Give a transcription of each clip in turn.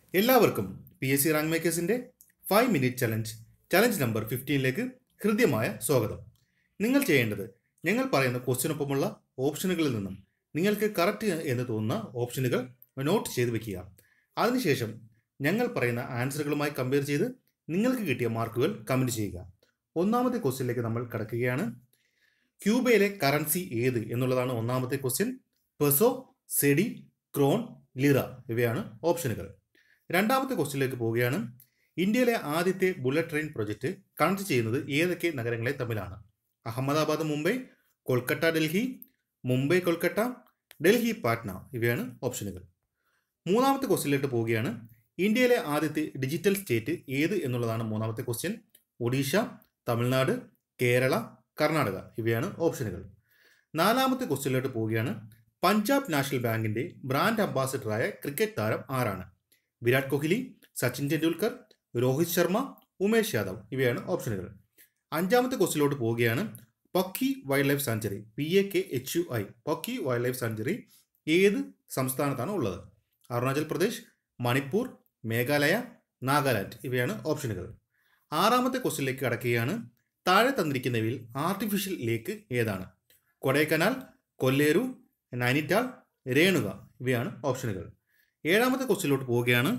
എല്ലാവർക്കും P S C rank മേക്കേഴ്സിൻ്റെ five minute challenge challenge number ഫിഫ്റ്റീനിലേക്ക് ഹൃദ്യമായ സ്വാഗതം നിങ്ങൾ ചെയ്യേണ്ടത് ഞങ്ങൾ പറയുന്ന ക്വസ്റ്റ്യനൊപ്പമുള്ള ഓപ്ഷനുകളിൽ നിന്നും നിങ്ങൾക്ക് കറക്റ്റ് എന്ന് തോന്നുന്ന ഓപ്ഷനുകൾ നോട്ട് ചെയ്ത് വെക്കുക അതിനുശേഷം ഞങ്ങൾ പറയുന്ന ആൻസറുകളുമായി കമ്പയർ ചെയ്ത് നിങ്ങൾക്ക് കിട്ടിയ മാർക്കുകൾ കമൻറ്റ് ചെയ്യുക ഒന്നാമത്തെ ക്വസ്റ്റ്യനിലേക്ക് നമ്മൾ കടക്കുകയാണ് ക്യൂബയിലെ കറൻസി ഏത് എന്നുള്ളതാണ് ഒന്നാമത്തെ question peso cedi krone lira ഇവയാണ് ഓപ്ഷനുകൾ രണ്ടാമത്തെ ക്വസ്റ്റ്യനിലേക്ക് പോവുകയാണ് ഇന്ത്യയിലെ ആദ്യത്തെ ബുള്ളറ്റ് ട്രെയിൻ പ്രൊജക്റ്റ് കണക്ട് ചെയ്യുന്നത് ഏതൊക്കെ നഗരങ്ങളെ തമ്മിലാണ് അഹമ്മദാബാദ് മുംബൈ കൊൽക്കത്ത ഡൽഹി മുംബൈ കൊൽക്കത്ത ഡൽഹി പാറ്റ്ന ഇവയാണ് ഓപ്ഷനുകൾ മൂന്നാമത്തെ ക്വസ്റ്റ്യനിലേക്ക് പോവുകയാണ് ഇന്ത്യയിലെ ആദ്യത്തെ ഡിജിറ്റൽ സ്റ്റേറ്റ് ഏത് എന്നുള്ളതാണ് മൂന്നാമത്തെ ക്വസ്റ്റ്യൻ ഒഡീഷ തമിഴ്നാട് കേരള കർണാടക ഇവയാണ് ഓപ്ഷനുകൾ നാലാമത്തെ ക്വസ്റ്റ്യനിലോട്ട് പോവുകയാണ് പഞ്ചാബ് നാഷണൽ ബാങ്കിന്റെ ബ്രാൻഡ് അംബാസിഡറായ ക്രിക്കറ്റ് താരം ആരാണ് വിരാട് കോഹ്ലി സച്ചിൻ ടെണ്ടുൽക്കർ രോഹിത് ശർമ്മ ഉമേഷ് യാദവ് ഇവയാണ് ഓപ്ഷനുകൾ അഞ്ചാമത്തെ ക്വസ്റ്റിലോട്ട് പോവുകയാണ് Pakke wild life sanctuary P A K H U I Pakke wild life sanctuary ഏത് സംസ്ഥാനത്താണ് ഉള്ളത് അരുണാചൽ പ്രദേശ് മണിപ്പൂർ മേഘാലയ നാഗാലാൻഡ് ഇവയാണ് ഓപ്ഷനുകൾ ആറാമത്തെ ക്വസ്റ്റിലേക്ക് കടക്കുകയാണ് താഴെ തന്നിരിക്കുന്നവയിൽ ആർട്ടിഫിഷ്യൽ ലേക്ക് ഏതാണ് കൊടൈക്കനാൽ കൊല്ലേരു നൈനിറ്റാൾ രേണുക ഇവയാണ് ഓപ്ഷനുകൾ ഏഴാമത്തെ ക്വസ്റ്റിലോട്ട് പോവുകയാണ്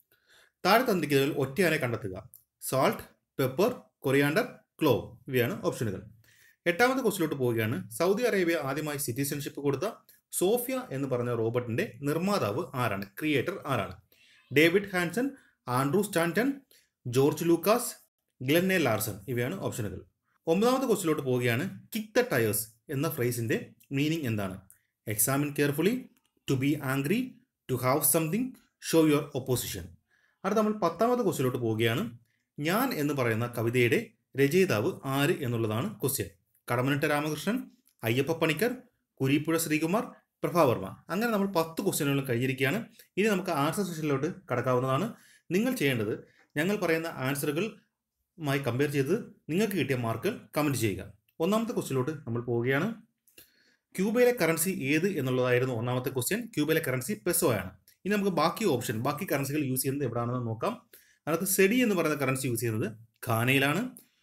താഴെ തന്നിരിക്കുന്നതിൽ ഒറ്റയാനെ കണ്ടെത്തുക സാൾട്ട് പെപ്പർ കൊറിയാണ്ടർ ക്ലോവ് ഇവയാണ് ഓപ്ഷനുകൾ എട്ടാമത്തെ ക്വസ്റ്റിലോട്ട് പോവുകയാണ് സൗദി അറേബ്യ ആദ്യമായി സിറ്റിസൺഷിപ്പ് കൊടുത്ത സോഫിയ എന്ന് പറഞ്ഞ റോബോട്ടിന്റെ നിർമ്മാതാവ് ആരാണ് ക്രിയേറ്റർ ആരാണ് David Hanson Andrew Stanton George Lucas Glen Larson ഇവയാണ് ഓപ്ഷനുകൾ ഒമ്പതാമത്തെ ക്വസ്റ്റിലോട്ട് പോവുകയാണ് കിക്ക് ദ ടയേഴ്സ് എന്ന ഫ്രേസിന്റെ മീനിങ് എന്താണ് examine carefully to be angry to have something show your opposition അടുത്ത നമ്മൾ പത്താമത്തെ ക്വസ്റ്റിലോട്ട് പോവുകയാണ് ഞാൻ എന്ന് പറയുന്ന കവിതയുടെ രചയിതാവ് ആര് എന്നുള്ളതാണ് ക്വസ്റ്റ്യൻ കടമനിട്ട രാമകൃഷ്ണൻ അയ്യപ്പ പണിക്കർ കുരിപ്പുഴ ശ്രീകുമാർ പ്രഭാവർമ്മ അങ്ങനെ നമ്മൾ പത്ത് ക്വസ്റ്റ്യനുകളും കഴിഞ്ഞിരിക്കുകയാണ് ഇനി നമുക്ക് ആൻസർ സെഷനിലോട്ട് കടക്കാവുന്നതാണ് നിങ്ങൾ ചെയ്യേണ്ടത് ഞങ്ങൾ പറയുന്ന ആൻസറുകളുമായി കമ്പയർ ചെയ്ത് നിങ്ങൾക്ക് കിട്ടിയ മാർക്കുകൾ കമൻറ്റ് ചെയ്യുക ഒന്നാമത്തെ ക്വസ്റ്റ്യനിലോട്ട് നമ്മൾ പോവുകയാണ് ക്യൂബയിലെ കറൻസി ഏത് എന്നുള്ളതായിരുന്നു ഒന്നാമത്തെ ക്വസ്റ്റ്യൻ ക്യൂബയിലെ കറൻസി പെസോ ആണ് ഇനി നമുക്ക് ബാക്കി ഓപ്ഷൻ ബാക്കി കറൻസികൾ യൂസ് ചെയ്യുന്നത് എവിടെയാണെന്ന് നോക്കാം അതിനകത്ത് സെഡി എന്ന് പറയുന്ന കറൻസി യൂസ് ചെയ്യുന്നത് ഖാനയിലാണ്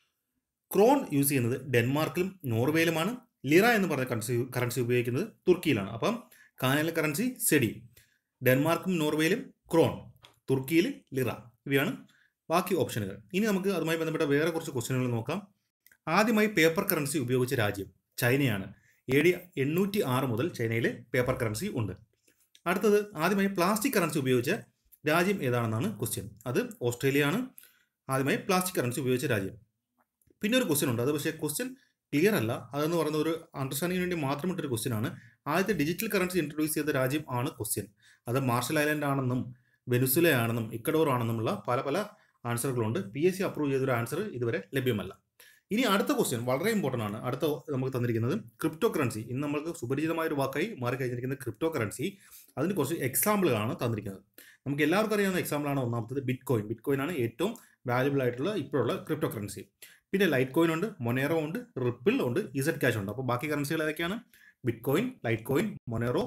ക്രോൺ യൂസ് ചെയ്യുന്നത് ഡെൻമാർക്കിലും നോർവേയിലുമാണ് ലിറ എന്ന് പറയുന്ന കറൻസി കറൻസി ഉപയോഗിക്കുന്നത് തുർക്കിയിലാണ് അപ്പം ഖാനയിലെ കറൻസി സെഡി ഡെൻമാർക്കും നോർവേയിലും ക്രോൺ തുർക്കിയിൽ ലിറ ഇവയാണ് ബാക്കി ഓപ്ഷനുകൾ ഇനി നമുക്ക് അതുമായി ബന്ധപ്പെട്ട വേറെ കുറച്ച് ക്വസ്റ്റ്യനുകൾ നോക്കാം ആദ്യമായി പേപ്പർ കറൻസി ഉപയോഗിച്ച രാജ്യം ചൈനയാണ് എ ഡി എണ്ണൂറ്റി ആറ് മുതൽ ചൈനയിൽ പേപ്പർ കറൻസി ഉണ്ട് അടുത്തത് ആദ്യമായി പ്ലാസ്റ്റിക് കറൻസി ഉപയോഗിച്ച രാജ്യം ഏതാണെന്നാണ് ക്വസ്റ്റ്യൻ അത് ഓസ്ട്രേലിയ ആണ് ആദ്യമായി പ്ലാസ്റ്റിക് കറൻസി ഉപയോഗിച്ച രാജ്യം പിന്നെ ഒരു ക്വസ്റ്റ്യൻ ഉണ്ട് അത് പക്ഷേ ക്വസ്റ്റ്യൻ ക്ലിയർ അല്ല അതെന്ന് പറയുന്ന ഒരു അണ്ടർസ്റ്റാൻഡിങ്ങിന് വേണ്ടി മാത്രം ഇട്ടൊരു ക്വസ്റ്റ്യൻ ആണ് ആദ്യത്തെ ഡിജിറ്റൽ കറൻസി ഇൻട്രൊഡ്യൂസ് ചെയ്ത രാജ്യം ആണ് ക്വസ്റ്റ്യൻ അത് മാർഷൽ ഐലൻഡ് ആണെന്നും വെനുസുല ആണെന്നും ഇക്കഡോർ ആണെന്നുമുള്ള പല പല ആൻസറുകളുണ്ട് പി എസ് സി അപ്രൂവ് ചെയ്തൊരു ആൻസർ ഇതുവരെ ലഭ്യമല്ല ഇനി അടുത്ത ക്വസ്റ്റ്യൻ വളരെ ഇമ്പോർട്ടൻ്റ് ആണ് അടുത്ത നമുക്ക് തന്നിരിക്കുന്നത് ക്രിപ്റ്റോ കറൻസി ഇന്ന് നമ്മൾക്ക് സുപരിചിതമായ ഒരു വാക്കായി മാറിക്കഴിഞ്ഞിരിക്കുന്ന ക്രിപ്റ്റോ കറൻസി അതിന് കുറച്ച് എക്സാമ്പിളുകളാണ് തന്നിരിക്കുന്നത് നമുക്ക് എല്ലാവർക്കും അറിയാവുന്ന എക്സാമ്പിളാണ് ഒന്നാമത്തത് ബിറ്റ് കോയിൻ ബിറ്റ് കോയിൻ ആണ് ഏറ്റവും വാല്യുബിൾ ആയിട്ടുള്ള ഇപ്പോഴുള്ള ക്രിപ്റ്റോ കറൻസി പിന്നെ ലൈറ്റ് കോയിൻ ഉണ്ട് മൊനേറോ ഉണ്ട് റിപ്പിൾ ഉണ്ട് ഇസഡ് ക്യാഷ് ഉണ്ട് അപ്പോൾ ബാക്കി കറൻസികൾ ഏതൊക്കെയാണ് Bitcoin Litecoin Monero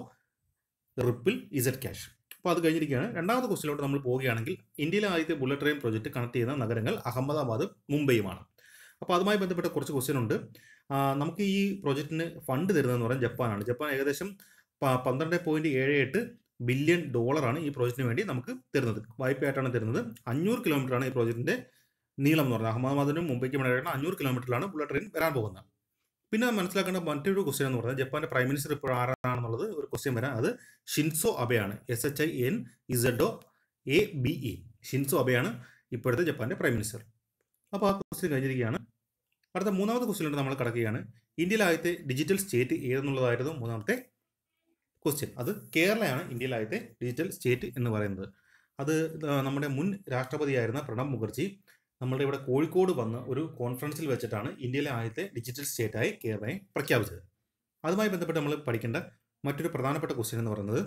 Ripple Z cash അപ്പോൾ അത് കഴിഞ്ഞിരിക്കുകയാണ് രണ്ടാമത്തെ ക്വസ്റ്റിലോട്ട് നമ്മൾ പോവുകയാണെങ്കിൽ ഇന്ത്യയിലെ ആദ്യത്തെ ബുള്ളറ്റ് ട്രെയിൻ പ്രൊജക്റ്റ് കണക്ട് ചെയ്യുന്ന നഗരങ്ങൾ അഹമ്മദാബാദ് മുംബൈയുമാണ് അപ്പോൾ അതുമായി ബന്ധപ്പെട്ട കുറച്ച് ക്വസ്റ്റ്യൻ ഉണ്ട് ആ, നമുക്ക് ഈ പ്രോജക്റ്റിന് ഫണ്ട് തരുന്നതെന്ന് പറഞ്ഞാൽ ജപ്പാനാണ് ജപ്പാൻ ഏകദേശം പ- പന്ത്രണ്ട് പോയിന്റ് ഏഴ് എട്ട് ബില്യൺ ഡോളറാണ് ഈ പ്രോജക്റ്റിന് വേണ്ടി നമുക്ക് തരുന്നത് വായ്പയായിട്ടാണ് തരുന്നത് അഞ്ഞൂറ് കിലോമീറ്ററാണ് ഈ പ്രോജക്റ്റിന്റെ നീളം എന്ന് പറഞ്ഞാൽ അഹമ്മദാബാദിനും മുംബൈക്കും ഇടയിലാണ് അഞ്ഞൂറ് കിലോമീറ്ററിലാണ് ബുള്ളറ്റ് ട്രെയിൻ വരാൻ പോകുന്നത് പിന്നെ മനസ്സിലാക്കേണ്ട മറ്റൊരു ക്വസ്റ്റ്യൻ എന്ന് പറഞ്ഞാൽ ജപ്പാന്റെ പ്രൈം മിനിസ്റ്റർ ഇപ്പോൾ ആരാണെന്നുള്ളത് ഒരു ക്വസ്റ്റ്യൻ വരാം അത് ഷിൻസോ അബെയാണ് S H I N Z O A B E Shinzo അബെയാണ് ഇപ്പോഴത്തെ ജപ്പാന്റെ പ്രൈം മിനിസ്റ്റർ അപ്പോൾ ആ ക്വസ്റ്റ്യൻ കഴിഞ്ഞിരിക്കുകയാണ് അടുത്ത മൂന്നാമത്തെ ക്വസ്റ്റ്യനിലോട്ട് നമ്മൾ കടക്കുകയാണ് ഇന്ത്യയിലെ ആദ്യത്തെ ഡിജിറ്റൽ സ്റ്റേറ്റ് ഏതെന്നുള്ളതായിരുന്നു മൂന്നാമത്തെ ക്വസ്റ്റ്യൻ അത് കേരളയാണ് ഇന്ത്യയിലെ ആദ്യത്തെ ഡിജിറ്റൽ സ്റ്റേറ്റ് എന്ന് പറയുന്നത് അത് ആ, നമ്മുടെ മുൻ രാഷ്ട്രപതിയായിരുന്ന പ്രണബ് മുഖർജി നമ്മളുടെ ഇവിടെ കോഴിക്കോട് വന്ന് ഒരു കോൺഫറൻസിൽ വെച്ചിട്ടാണ് ഇന്ത്യയിലെ ആദ്യത്തെ ഡിജിറ്റൽ സ്റ്റേറ്റായി കേരളയെ പ്രഖ്യാപിച്ചത് അതുമായി ബന്ധപ്പെട്ട് നമ്മൾ പഠിക്കേണ്ട മറ്റൊരു പ്രധാനപ്പെട്ട ക്വസ്റ്റ്യൻ എന്ന് പറയുന്നത്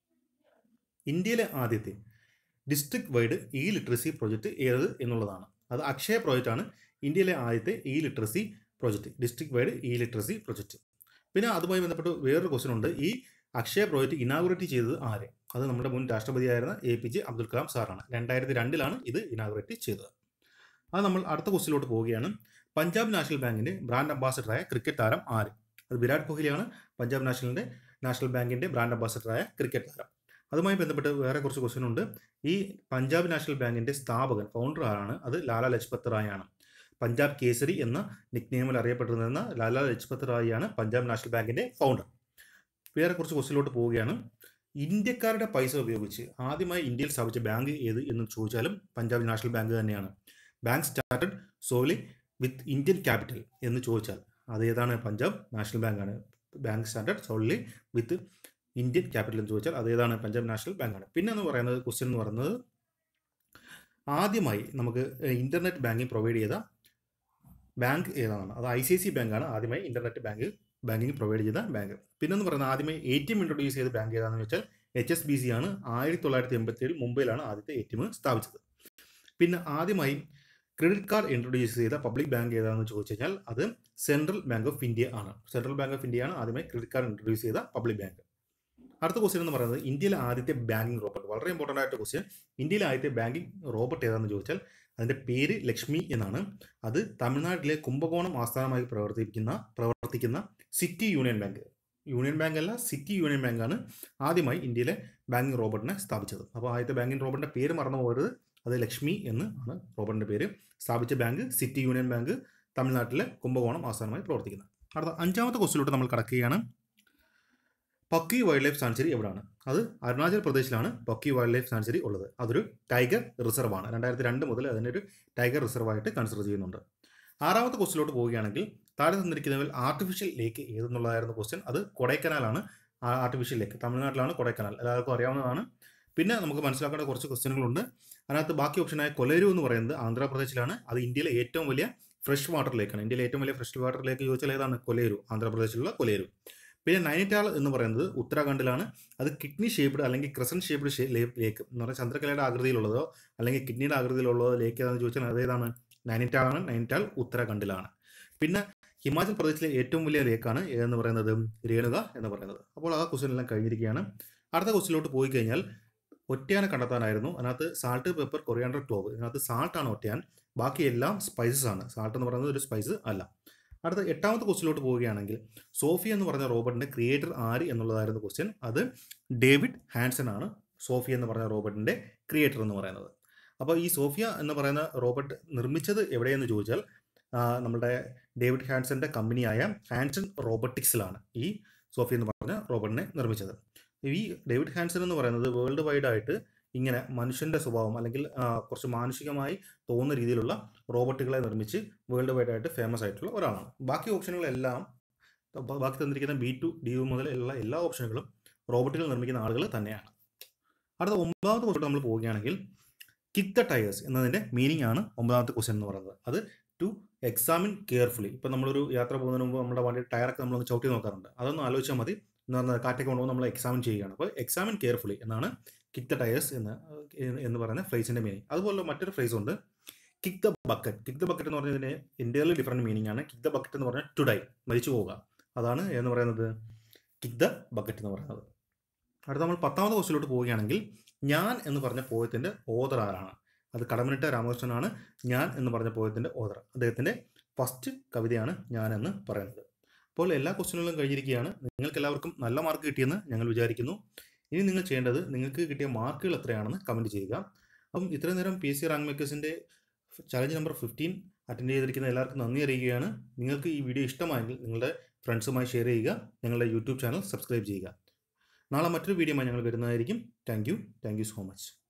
ഇന്ത്യയിലെ ആദ്യത്തെ district wide E literacy project ഏത് എന്നുള്ളതാണ് അത് അക്ഷയ പ്രോജക്റ്റ് ആണ് ഇന്ത്യയിലെ ആദ്യത്തെ E literacy project district wide E literacy project പിന്നെ അതുമായി ബന്ധപ്പെട്ട് വേറൊരു ക്വസ്റ്റ്യൻ ഉണ്ട് ഈ അക്ഷയ പ്രോജക്റ്റ് ഇനാഗുറേറ്റ് ചെയ്തത് ആരെ അത് നമ്മുടെ മുൻ രാഷ്ട്രപതിയായിരുന്ന A P J Abdul Kalam സാറാണ് രണ്ടായിരത്തി രണ്ടിലാണ് ഇത് ഇനാഗ്രേറ്റ് ചെയ്തത് അത് നമ്മൾ അടുത്ത ക്വസ്റ്റിലോട്ട് പോവുകയാണ് പഞ്ചാബ് നാഷണൽ ബാങ്കിന്റെ ബ്രാൻഡ് അംബാസഡറായ ക്രിക്കറ്റ് താരം ആര് അത് വിരാട് കോഹ്ലിയാണ് പഞ്ചാബ് നാഷണലിന്റെ നാഷണൽ ബാങ്കിന്റെ ബ്രാൻഡ് അംബാസഡറായ ക്രിക്കറ്റ് താരം അതുമായി ബന്ധപ്പെട്ട് വേറെ കുറച്ച് ക്വസ്റ്റ്യൻ ഉണ്ട് ഈ പഞ്ചാബ് നാഷണൽ ബാങ്കിന്റെ സ്ഥാപകൻ ഫൗണ്ടർ ആരാണ് അത് ലാല ലജ്പത് റായ് ആണ് പഞ്ചാബ് കേസരി എന്ന നിക്നെയിമിൽ അറിയപ്പെട്ടിരുന്ന ലാല ലജ്പത് റായ് ആണ് പഞ്ചാബ് നാഷണൽ ബാങ്കിന്റെ ഫൗണ്ടർ വേറെ കുറച്ച് ക്വസ്റ്റിലോട്ട് പോവുകയാണ് ഇന്ത്യക്കാരുടെ പൈസ ഉപയോഗിച്ച് ആദ്യമായി ഇന്ത്യയിൽ സ്ഥാപിച്ച ബാങ്ക് ഏത് എന്ന് ചോദിച്ചാലും പഞ്ചാബ് നാഷണൽ ബാങ്ക് തന്നെയാണ് bank started solely with Indian capital എന്ന് ചോദിച്ചാൽ അത് ഏതാണ് പഞ്ചാബ് നാഷണൽ ബാങ്കാണ് bank started solely with Indian capital എന്ന് ചോദിച്ചാൽ അത് ഏതാണ് പഞ്ചാബ് നാഷണൽ ബാങ്കാണ് പിന്നെ എന്ന് പറയുന്നത് ക്വസ്റ്റ്യൻ എന്ന് പറയുന്നത് ആദ്യമായി നമുക്ക് ഇന്റർനെറ്റ് ബാങ്കിങ് പ്രൊവൈഡ് ചെയ്ത ബാങ്ക് ഏതാണ് അത് ഐ സി ഐ സി ബാങ്കാണ് ആദ്യമായി ഇന്റർനെറ്റ് ബാങ്ക് ബാങ്കിങ് പ്രൊവൈഡ് ചെയ്ത ബാങ്ക് പിന്നെന്ന് പറയുന്നത് ആദ്യമായി എ ടി എം ഇൻട്രൊഡ്യൂസ് ചെയ്ത ബാങ്ക് ഏതാണെന്ന് വെച്ചാൽ എച്ച് എസ് ബി സി ആണ് ആയിരത്തി തൊള്ളായിരത്തി എൺപത്തി ഏഴിൽ മുംബൈയിലാണ് ആദ്യത്തെ എ ടി എം സ്ഥാപിച്ചത് പിന്നെ ആദ്യമായി ക്രെഡിറ്റ് കാർഡ് ഇൻട്രൊഡ്യൂസ് ചെയ്ത പബ്ലിക് ബാങ്ക് ഏതാണെന്ന് ചോദിച്ചു കഴിഞ്ഞാൽ അത് സെൻട്രൽ ബാങ്ക് ഓഫ് ഇന്ത്യ ആണ് സെൻട്രൽ ബാങ്ക് ഓഫ് ഇന്ത്യ ആണ് ആദ്യമായി ക്രെഡിറ്റ് കാർഡ് ഇൻട്രൊഡ്യൂസ് ചെയ്ത പബ്ലിക് ബാങ്ക് അടുത്ത ക്വസ്റ്റ്യൻ എന്ന് പറയുന്നത് ഇന്ത്യയിലെ ആദ്യത്തെ ബാങ്കിങ് റോബോട്ട് വളരെ ഇമ്പോർട്ടൻ്റ് ആയിട്ട് ക്വസ്റ്റ്യൻ ഇന്ത്യയിലെ ആദ്യത്തെ ബാങ്കിങ് റോബോട്ട് ഏതാണെന്ന് ചോദിച്ചാൽ അതിൻ്റെ പേര് ലക്ഷ്മി എന്നാണ് അത് തമിഴ്നാട്ടിലെ കുംഭകോണം ആസ്ഥാനമായി പ്രവർത്തിപ്പിക്കുന്ന പ്രവർത്തിക്കുന്ന city union bank union bank അല്ല സിറ്റി യൂണിയൻ ബാങ്കാണ് ആദ്യമായി ഇന്ത്യയിലെ ബാങ്കിങ് റോബോട്ടിനെ സ്ഥാപിച്ചത് അപ്പോൾ ആദ്യത്തെ ബാങ്കിങ് റോബോട്ടിൻ്റെ പേര് മറന്നു പോകരുത് അത് ലക്ഷ്മി എന്ന് ആണ് റോബോട്ടിൻ്റെ പേര് സ്ഥാപിച്ച ബാങ്ക് സിറ്റി യൂണിയൻ ബാങ്ക് തമിഴ്നാട്ടിലെ കുംഭകോണം ആസ്ഥാനമായി പ്രവർത്തിക്കുന്നത് അടുത്ത അഞ്ചാമത്തെ ക്വസ്റ്റിലോട്ട് നമ്മൾ കടക്കുകയാണ് പക്കി വൈൽഡ് ലൈഫ് സാങ്ച്വറി എവിടെയാണ് അത് അരുണാചൽ പ്രദേശിലാണ് പക്കി വൈൽഡ് ലൈഫ് സാങ്ച്വറി ഉള്ളത് അതൊരു ടൈഗർ റിസർവ് ആണ് രണ്ടായിരത്തി രണ്ട് മുതൽ അതിനൊരു ടൈഗർ റിസർവ് ആയിട്ട് കൺസിഡർ ചെയ്യുന്നുണ്ട് ആറാമത്തെ ക്വസ്റ്റിലോട്ട് പോവുകയാണെങ്കിൽ താഴെ തന്നിരിക്കുന്നതിൽ ആർട്ടിഫിഷ്യൽ ലേക്ക് ഏതെന്നുള്ളതായിരുന്നു ക്വസ്റ്റ്യൻ അത് കൊടൈക്കനാലാണ് ആർട്ടിഫിഷ്യൽ ലേക്ക് തമിഴ്നാട്ടിലാണ് കൊടൈക്കനാൽ എല്ലാവർക്കും അറിയാവുന്നതാണ് പിന്നെ നമുക്ക് മനസ്സിലാക്കേണ്ട കുറച്ച് ക്വസ്റ്റ്യനുകളുണ്ട് അതിനകത്ത് ബാക്കി ഓപ്ഷനായ കൊലേരു എന്ന് പറയുന്നത് ആന്ധ്രാപ്രദേശിലാണ് അത് ഇന്ത്യയിലെ ഏറ്റവും വലിയ ഫ്രഷ് വാട്ടർ ലേക്കാണ് ഇന്ത്യയിലെ ഏറ്റവും വലിയ ഫ്രഷ് വാട്ടർ ലേക്ക് ചോദിച്ചാൽ ഏതാണ് കൊലേരു ആന്ധ്രാപ്രദേശിലുള്ള കൊലേരു പിന്നെ നൈനിറ്റാൾ എന്ന് പറയുന്നത് ഉത്തരാഖണ്ഡിലാണ് അത് കിഡ്നി ഷേപ്ഡ് അല്ലെങ്കിൽ ക്രസൻ ഷേപ്ഡ് ലേക്ക് എന്ന് പറഞ്ഞാൽ ചന്ദ്രകലയുടെ ആകൃതിയിലുള്ളതോ അല്ലെങ്കിൽ കിഡ്നിയുടെ ആകൃതിയിലുള്ളതോ ലേക്ക് ഏതാണെന്ന് ചോദിച്ചാൽ അതേതാണ് നൈനിറ്റാളാണ് നൈനിറ്റാൾ ഉത്തരാഖണ്ഡിലാണ് പിന്നെ ഹിമാചൽ പ്രദേശിലെ ഏറ്റവും വലിയ ലേക്കാണ് ഏതെന്ന് പറയുന്നത് രേണുക എന്ന് പറയുന്നത് അപ്പോൾ ആ ക്വസ്റ്റ്യൻ എല്ലാം കഴിഞ്ഞിരിക്കുകയാണ് അടുത്ത ക്വസ്റ്റിലോട്ട് പോയി കഴിഞ്ഞാൽ ഒറ്റയാനെ കണ്ടെത്താനായിരുന്നു അതിനകത്ത് സാൾട്ട് പെപ്പർ കൊറിയാണ്ടർ ക്ലോവ് ഇതിനകത്ത് സാൾട്ടാണ് ഒറ്റയാൻ ബാക്കി എല്ലാം സ്പൈസസ് ആണ് സാൾട്ട് എന്ന് പറയുന്നത് ഒരു സ്പൈസ് അല്ല അടുത്ത എട്ടാമത്തെ ക്വസ്റ്റിലോട്ട് പോവുകയാണെങ്കിൽ സോഫി എന്ന് പറഞ്ഞ റോബോട്ടിന്റെ ക്രിയേറ്റർ ആര് എന്നുള്ളതായിരുന്നു ക്വസ്റ്റ്യൻ അത് ഡേവിഡ് ഹാൻസൺ ആണ് സോഫി എന്ന് പറഞ്ഞ റോബോട്ടിന്റെ ക്രിയേറ്റർ എന്ന് പറയുന്നത് അപ്പോൾ ഈ സോഫിയ എന്ന് പറയുന്ന റോബോട്ട് നിർമ്മിച്ചത് എവിടെയെന്ന് ചോദിച്ചാൽ നമ്മുടെ ഡേവിഡ് ഹാൻസന്റെ കമ്പനിയായ ഹാൻസൺ റോബോട്ടിക്സിലാണ് ഈ സോഫി എന്ന് പറഞ്ഞ റോബോട്ടിനെ നിർമ്മിച്ചത് ഈ ഡേവിഡ് ഹാൻസൺ എന്ന് പറയുന്നത് വേൾഡ് വൈഡ് ആയിട്ട് ഇങ്ങനെ മനുഷ്യന്റെ സ്വഭാവം അല്ലെങ്കിൽ കുറച്ച് മാനുഷികമായി തോന്നുന്ന രീതിയിലുള്ള റോബോട്ടുകളെ നിർമ്മിച്ച് വേൾഡ് വൈഡ് ആയിട്ട് ഫേമസ് ആയിട്ടുള്ള ഒരാളാണ് ബാക്കി ഓപ്ഷനുകളെല്ലാം ബാക്കി തന്നിരിക്കുന്ന ബി ടു ഡി യു മുതലുള്ള എല്ലാ ഓപ്ഷനുകളും റോബോട്ടുകൾ നിർമ്മിക്കുന്ന ആളുകൾ തന്നെയാണ് അടുത്ത ഒമ്പതാമത്തെ ക്വസ്റ്റ്യൻ നമ്മൾ പോവുകയാണെങ്കിൽ കിക്ക് ദ ടയേഴ്സ് എന്നതിൻ്റെ മീനിങ് ആണ് ഒമ്പതാമത്തെ ക്വസ്റ്റ്യൻ എന്ന് പറയുന്നത് അത് ടു എക്സാമിൻ കെയർഫുള്ളി ഇപ്പം നമ്മളൊരു യാത്ര പോകുന്നതിന് മുമ്പ് നമ്മുടെ വണ്ടി ടയറൊക്കെ നമ്മളൊന്ന് ചവിട്ടി നോക്കാറുണ്ട് അതൊന്ന് ആലോചിച്ചാൽ മതി എന്ന് പറഞ്ഞാൽ കാറ്റൊക്കെ കൊണ്ടുപോകുമ്പോൾ നമ്മൾ എക്സാമിൻ ചെയ്യുകയാണ് അപ്പോൾ എക്സാമിൻ കെയർഫുള്ളി എന്നാണ് കിക്ക് ദ ടയേഴ്സ് എന്ന് എന്ന് പറയുന്ന ഫ്രേസിൻ്റെ മീനിങ് അതുപോലെ മറ്റൊരു ഫ്രേസ് ഉണ്ട് kick the bucket kick the bucket എന്ന് പറഞ്ഞതിന് ഇന്ത്യയിൽ ഡിഫറെൻറ്റ് മീനിങ് ആണ് കിക്ക് ദ ബക്കറ്റ് എന്ന് പറഞ്ഞാൽ ടു ഡൈ മരിച്ചു പോവുക അതാണ് എന്ന് പറയുന്നത് കിക്ക് ദ ബക്കറ്റ് എന്ന് പറയുന്നത് അടുത്ത നമ്മൾ പത്താമത്തെ ക്വസ്റ്റിലോട്ട് പോവുകയാണെങ്കിൽ ഞാൻ എന്ന് പറഞ്ഞ പോയത്തിൻ്റെ ഓതർ ആരാണ് അത് കടമനിട്ട രാമകൃഷ്ണനാണ് ഞാൻ എന്ന് പറഞ്ഞ പോയത്തിൻ്റെ ഓതർ അദ്ദേഹത്തിൻ്റെ ഫസ്റ്റ് കവിതയാണ് ഞാൻ എന്ന് പറയുന്നത് അപ്പോൾ എല്ലാ ക്വസ്റ്റ്യനുകളും കഴിഞ്ഞിരിക്കുകയാണ് നിങ്ങൾക്ക് എല്ലാവർക്കും നല്ല മാർക്ക് കിട്ടിയെന്ന് ഞങ്ങൾ വിചാരിക്കുന്നു ഇനി നിങ്ങൾ ചെയ്യേണ്ടത് നിങ്ങൾക്ക് കിട്ടിയ മാർക്കുകൾ എത്രയാണെന്ന് കമൻറ്റ് ചെയ്യുക അപ്പം ഇത്രയും നേരം പി എസ് സി റാങ്ക് മേക്കേഴ്സിൻ്റെ ചലഞ്ച് നമ്പർ ഫിഫ്റ്റീൻ അറ്റൻഡ് ചെയ്തിരിക്കുന്ന എല്ലാവർക്കും നന്ദി അറിയിക്കുകയാണ് നിങ്ങൾക്ക് ഈ വീഡിയോ ഇഷ്ടമായെങ്കിൽ നിങ്ങളുടെ ഫ്രണ്ട്സുമായി ഷെയർ ചെയ്യുക ഞങ്ങളുടെ യൂട്യൂബ് ചാനൽ സബ്സ്ക്രൈബ് ചെയ്യുക നാളെ മറ്റൊരു വീഡിയോയുമായി ഞങ്ങൾ വരുന്നതായിരിക്കും thank you thank you so much